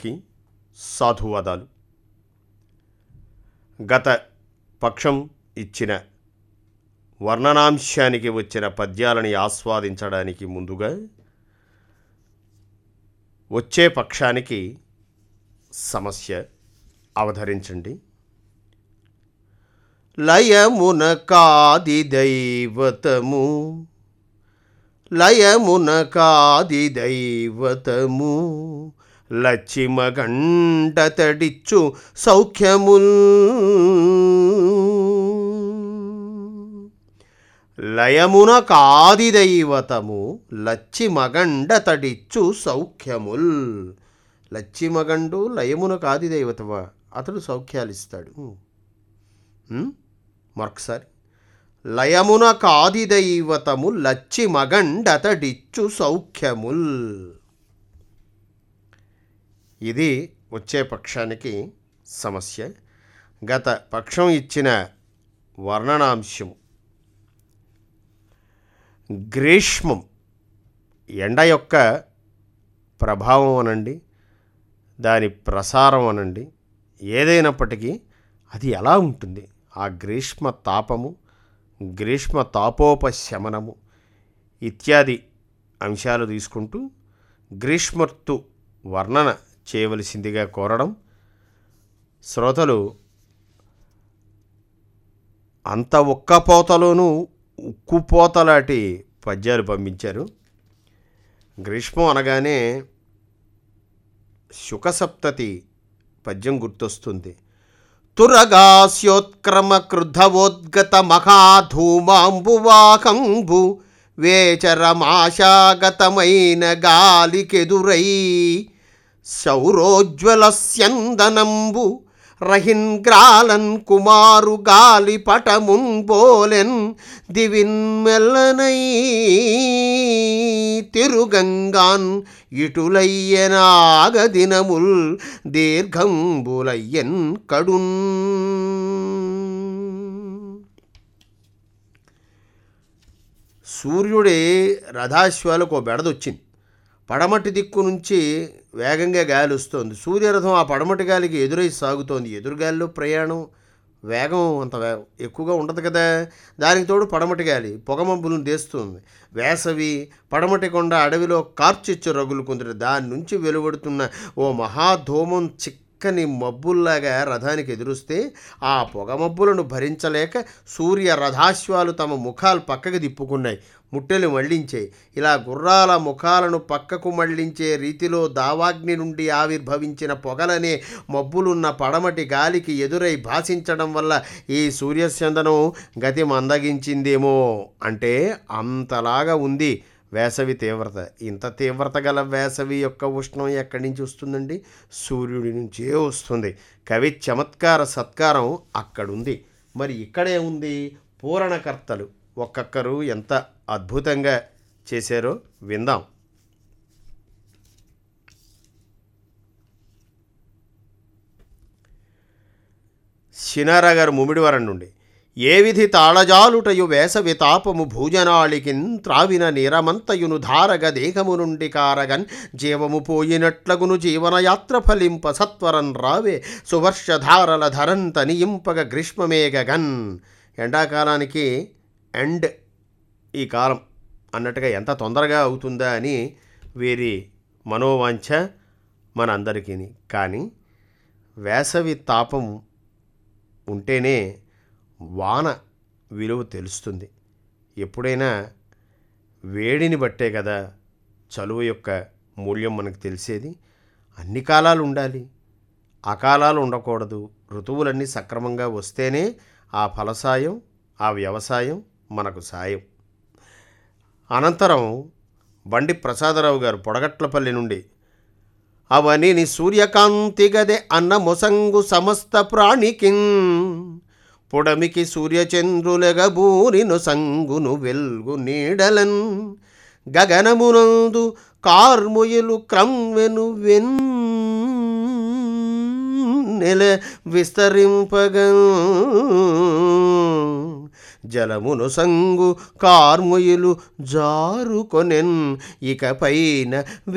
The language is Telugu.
అందరికీ సాధువాదాలు గత పక్షం ఇచ్చిన వర్ణనాంశానికి వచ్చిన పద్యాలని ఆస్వాదించడానికి ముందుగా వచ్చే పక్షానికి సమస్య అవధరించండి లయమున కాది దైవతము లయమున కాది దైవతము లచ్చిమగండ తడిచ్చు సౌఖ్యముల్ లయమున కాది దైవతము లచ్చిమగండ తడిచ్చు సౌఖ్యముల్ లచ్చిమగండు లయమున కాది దైవతమా అతడు సౌఖ్యాలు ఇస్తాడు ఉం? మరొకసారి లయమున కాది దైవతము లచ్చి మగండతడిచ్చు సౌఖ్యముల్ ఇది వచ్చే పక్షానికి సమస్య గత పక్షం ఇచ్చిన వర్ణనాంశం గ్రీష్మం ఎండ యొక్క ప్రభావం అనండి దాని ప్రసారం అనండి ఏదైనప్పటికీ అది ఎలా ఉంటుంది ఆ గ్రీష్మ తాపము గ్రీష్మ తాపోపశమనము ఇత్యాది అంశాలు తీసుకుంటూ గ్రీష్మర్తు వర్ణన చేయవలసిందిగా కోరడం శ్రోతలు అంత ఒక్కపోతలోనూ ఉక్కుపోతలాంటి పద్యాలు పంపించారు గ్రీష్మం అనగానే శుకసప్తతి పద్యం గుర్తొస్తుంది తురగాస్యోత్క్రమ క్రుద్ధవోద్గత మహాధూమాంబువాకంబు వేచరమాశాగతమైన గాలికెదురై సౌరోజ్వల స్యందనంబు రహిన్గ్రాలన్ కుమారు గాలి పటమున్ బోలెన్ దివిన్మెల్లనై తిరుగంగాన్ ఇటులయ్యనాగదినముల్ దీర్ఘంబులయ్యన్ కడున్ సూర్యుడి రథాశ్వాలకు ఓ బెడదొచ్చింది పడమటి దిక్కు నుంచి వేగంగా గాలి వస్తోంది సూర్యరథం ఆ పడమటి గాలికి ఎదురై సాగుతోంది ఎదురుగాలిలో ప్రయాణం వేగం అంత వే ఎక్కువగా ఉండదు కదా దానికి తోడు పడమటి గాలి పొగమబ్బులను తీస్తుంది వేసవి పడమటి కొండ అడవిలో కార్చిచ్చు రగులుకుంటుంది దాని నుంచి వెలువడుతున్న ఓ మహాధూమం చిక్కని మబ్బుల్లాగా రథానికి ఎదురుస్తే ఆ పొగమబ్బులను భరించలేక సూర్య రథాశ్వాలు తమ ముఖాలు పక్కకి తిప్పుకున్నాయి ముట్టెలు మళ్లించాయి ఇలా గుర్రాల ముఖాలను పక్కకు మళ్లించే రీతిలో దావాగ్ని నుండి ఆవిర్భవించిన పొగలనే మబ్బులున్న పడమటి గాలికి ఎదురై భాషించడం వల్ల ఈ సూర్యచందనం గతి మందగించిందేమో అంటే అంతలాగా ఉంది వేసవి తీవ్రత ఇంత తీవ్రత గల వేసవి యొక్క ఉష్ణం ఎక్కడి నుంచి వస్తుందండి సూర్యుడి నుంచే వస్తుంది కవి చమత్కార సత్కారం అక్కడుంది మరి ఇక్కడే ఉంది పూరణకర్తలు ఒక్కొక్కరు ఎంత అద్భుతంగా చేశారో విందాం సినారా గారు ముమిడివరం నుండి ఏ విధి తాళజాలుటయు వేసవి తాపము భూజనాళికిన్ త్రావిన నీరమంతయును ధారగ దేహము నుండి కారగన్ జీవము పోయినట్లగును జీవనయాత్ర ఫలింప సత్వరన్ రావే సువర్షధారల ధరన్ తనియింపగ గ్రీష్మమేగగన్ ఎండాకాలానికి ఎండ్ ఈ కాలం అన్నట్టుగా ఎంత తొందరగా అవుతుందా అని వీరి మనోవాంఛ మనందరికీ కానీ వేసవి తాపం ఉంటేనే వాన విలువ తెలుస్తుంది ఎప్పుడైనా వేడిని బట్టే కదా చలువ యొక్క మూల్యం మనకు తెలిసేది అన్ని కాలాలు ఉండాలి అకాలాలు ఉండకూడదు ఋతువులన్నీ సక్రమంగా వస్తేనే ఆ ఫలసాయం ఆ వ్యవసాయం మనకు సాయం అనంతరం బండి ప్రసాదరావు గారు పొడగట్లపల్లి నుండి అవని ని సూర్యకాంతి గదే అన్న మొసంగు సమస్త ప్రాణికిన్ పొడమికి సూర్యచంద్రులెగబూరిను సంగును వెల్గు నీడలన్ గగనమునందు కార్ముయులు క్రమ్వెను వెన్ నెల విస్తరింపగా జలమును సంగు కార్ముయులు జారుకొనెన్ ఇకపైన